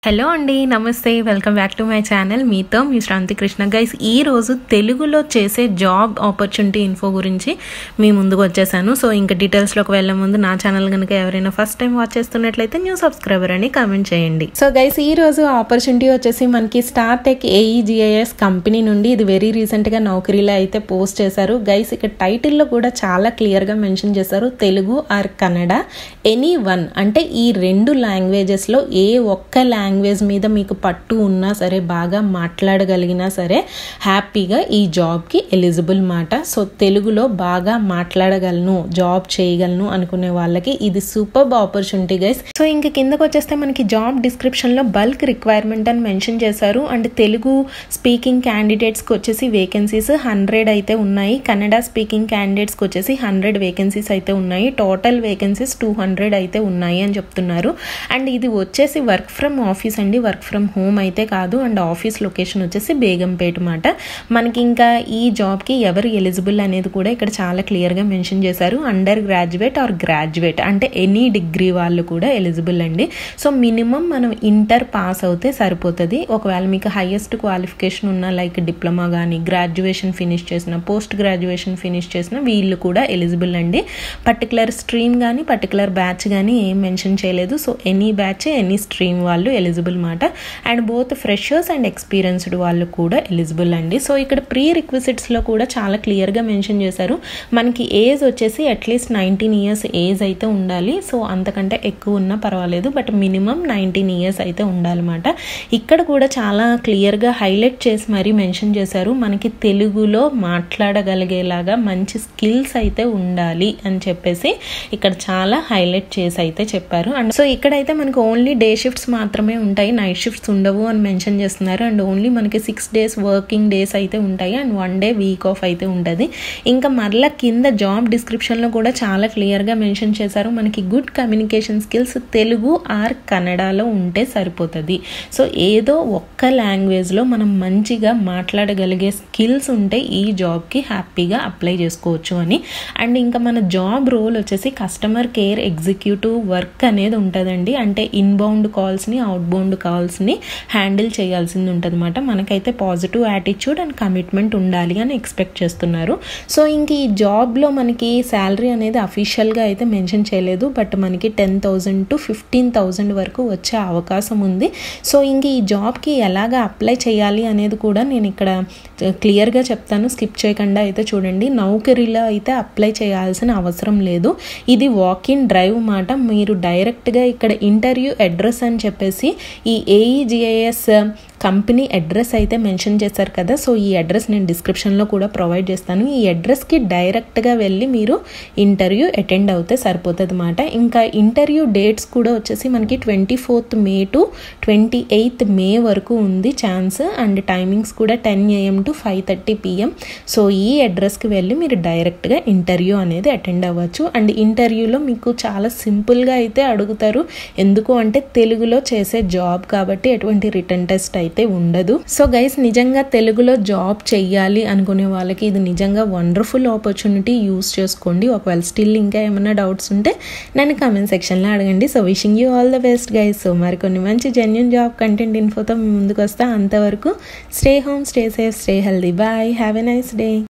hello అండి నమస్తే welcome back to my channel మీతో మీ శ్రాంతి కృష్ణ గైస్ ఈ రోజు తెలుగులో చేసే జాబ్ ఆపర్చునిటీ ఇన్ఫో గురించి మీ ముందుకు వచ్చేసాను సో ఇంకా డీటెయిల్స్లోకి వెళ్ళే ముందు నా ఛానల్ కనుక ఎవరైనా ఫస్ట్ టైం వాచ్ చేస్తున్నట్లయితే న్యూ సబ్స్క్రైబర్ అని కామెంట్ చేయండి సో గైస్ ఈ రోజు ఆపర్చునిటీ వచ్చేసి మనకి స్టార్ టెక్ ఏఈజిఐఎస్ కంపెనీ నుండి ఇది వెరీ రీసెంట్గా నౌకరీలో అయితే పోస్ట్ చేశారు గైస్ ఇక్కడ టైటిల్లో కూడా చాలా క్లియర్గా మెన్షన్ చేశారు Telugu or Kannada any one అంటే ఈ రెండు లాంగ్వేజెస్లో ఏ ఒక్క లాంగ్వేజ్ మీద మీకు పట్టు ఉన్నా సరే బాగా మాట్లాడగలిగినా సరే హ్యాపీగా ఈ జాబ్కి ఎలిజిబుల్ మాట సో తెలుగులో బాగా మాట్లాడగలను జాబ్ చేయగలను అనుకునే వాళ్ళకి ఇది సూపర్ ఆపర్చునిటీ గైస్ సో ఇంక కిందకు వచ్చేస్తే మనకి జాబ్ డిస్క్రిప్షన్లో బల్క్ రిక్వైర్మెంట్ అని మెన్షన్ చేశారు అండ్ తెలుగు స్పీకింగ్ క్యాండిడేట్స్కి వచ్చేసి వేకెన్సీస్ హండ్రెడ్ అయితే ఉన్నాయి కన్నడ స్పీకింగ్ క్యాండిడేట్స్కి వచ్చేసి హండ్రెడ్ వేకెన్సీస్ అయితే ఉన్నాయి టోటల్ వేకెన్సీస్ టూ హండ్రెడ్ అయితే ఉన్నాయి అని చెప్తున్నారు అండ్ ఇది వచ్చేసి వర్క్ ఫ్రమ్ ఆఫీస్ అండి వర్క్ ఫ్రమ్ హోమ్ అయితే కాదు అండ్ ఆఫీస్ లొకేషన్ వచ్చేసి బేగంపేట మాట మనకి ఇంకా ఈ జాబ్కి ఎవరు ఎలిజిబుల్ అనేది కూడా ఇక్కడ చాలా క్లియర్గా మెన్షన్ చేశారు అండర్ గ్రాడ్యుయేట్ ఆర్ గ్రాడ్యుయేట్ అంటే ఎనీ డిగ్రీ వాళ్ళు కూడా ఎలిజిబుల్ అండి సో మినిమం మనం ఇంటర్ పాస్ అవుతే సరిపోతుంది ఒకవేళ మీకు హైయెస్ట్ క్వాలిఫికేషన్ ఉన్న లైక్ డిప్లొమా కానీ గ్రాడ్యుయేషన్ ఫినిష్ చేసిన పోస్ట్ గ్రాడ్యుయేషన్ ఫినిష్ చేసిన వీళ్ళు కూడా ఎలిజిబుల్ అండి పర్టికులర్ స్ట్రీమ్ కానీ పర్టికులర్ బ్యాచ్ కానీ ఏం మెన్షన్ చేయలేదు so any batch any stream వాళ్ళు ఎలిజిబుల్ మాట and both freshers and experienced వాళ్ళు కూడా ఎలిజిబుల్ అండి సో ఇక్కడ ప్రీ రిక్విజిట్స్లో కూడా చాలా క్లియర్గా మెన్షన్ చేశారు మనకి ఏజ్ వచ్చేసి అట్లీస్ట్ నైన్టీన్ ఇయర్స్ ఏజ్ అయితే ఉండాలి సో అంతకంటే ఎక్కువ ఉన్నా పర్వాలేదు బట్ మినిమం నైన్టీన్ ఇయర్స్ అయితే ఉండాలన్నమాట ఇక్కడ కూడా చాలా క్లియర్గా హైలైట్ చేసి మరీ మెన్షన్ చేశారు మనకి తెలుగులో మాట్లాడగలిగేలాగా మంచి స్కిల్స్ అయితే ఉండాలి అని చెప్పేసి ఇక్కడ చాలా హైలైట్ చేసి అయితే చెప్పారు అండ్ సో ఇక్కడైతే మనకి ఓన్లీ డే షిఫ్ట్స్ మాత్రమే ఉంటాయి నైట్ షిఫ్ట్స్ ఉండవు అని మెన్షన్ చేస్తున్నారు అండ్ ఓన్లీ మనకి సిక్స్ డేస్ వర్కింగ్ డేస్ అయితే ఉంటాయి and one day week off అయితే ఉంటుంది ఇంకా మరలా కింద జాబ్ డిస్క్రిప్షన్లో కూడా చాలా క్లియర్గా మెన్షన్ చేశారు మనకి good communication skills Telugu or కన్నడలో ఉంటే సరిపోతుంది సో ఏదో ఒక్క లాంగ్వేజ్లో మనం మంచిగా మాట్లాడగలిగే స్కిల్స్ ఉంటే ఈ జాబ్కి హ్యాపీగా అప్లై చేసుకోవచ్చు అని అండ్ ఇంకా మన జాబ్ రోల్ వచ్చేసి కస్టమర్ కేర్ ఎగ్జిక్యూటివ్ వర్క్ అనేది ఉంటుందండి అంటే ఇన్బౌండ్ కాల్స్ని అవుట్బౌండ్ కాల్స్ని హ్యాండిల్ చేయాల్సింది ఉంటుంది అనమాట మనకైతే పాజిటివ్ యాటిట్యూడ్ అండ్ కమిట్మెంట్ ఉండాలి అని ఎక్స్పెక్ట్ చేస్తున్నారు సో ఇంక ఈ జాబ్లో మనకి శాలరీ అనేది అఫీషియల్గా అయితే మెన్షన్ చేయలేదు బట్ మనకి ten thousand to fifteen thousand వరకు వచ్చే అవకాశం ఉంది సో ఇంక ఈ జాబ్కి ఎలాగ అప్లై చేయాలి అనేది కూడా నేను ఇక్కడ క్లియర్గా చెప్తాను స్కిప్ చేయకుండా అయితే చూడండి నౌకరీలో అయితే అప్లై చేయాల్సిన అవసరం లేదు ఇది వాక్ ఇన్ డ్రైవ్ మాట మీరు డైరెక్ట్గా ఇక్కడ ఇంటర్వ్యూ అడ్రస్ అని చెప్పేసి ఈ ఏఈజిఐఎస్ కంపెనీ అడ్రస్ అయితే మెన్షన్ చేశారు కదా సో ఈ అడ్రస్ నేను డిస్క్రిప్షన్లో కూడా ప్రొవైడ్ చేస్తాను ఈ అడ్రస్కి డైరెక్ట్గా వెళ్ళి మీరు ఇంటర్వ్యూ అటెండ్ అవుతే సరిపోతుంది అనమాట ఇంకా ఇంటర్వ్యూ డేట్స్ కూడా వచ్చేసి మనకి twenty fourth May to twenty eighth May వరకు ఉంది ఛాన్స్ అండ్ టైమింగ్స్ కూడా ten AM to five thirty PM so ఈ అడ్రస్కి వెళ్ళి మీరు డైరెక్ట్గా ఇంటర్వ్యూ అనేది అటెండ్ అవ్వచ్చు అండ్ ఇంటర్వ్యూలో మీకు చాలా సింపుల్గా అయితే అడుగుతారు ఎందుకు అంటే తెలుగులో చేసే జాబ్ కాబట్టి ఎటువంటి రిటర్న్ టెస్ట్ అయితే ఉండదు సో గైస్ నిజంగా తెలుగులో జాబ్ చెయ్యాలి అనుకునే వాళ్ళకి ఇది నిజంగా వండర్ఫుల్ ఆపర్చునిటీ యూస్ చేసుకోండి ఒకవేళ స్టిల్ ఇంకా ఏమైనా డౌట్స్ ఉంటే నన్ను కామెంట్ సెక్షన్లో అడగండి so wishing you all the best guys so మరి కొన్ని మంచి జెన్యున్ జాబ్ కంటెంట్ ఇన్ఫోతో మీ ముందుకు వస్తా అంతవరకు stay home stay safe stay healthy bye have a nice day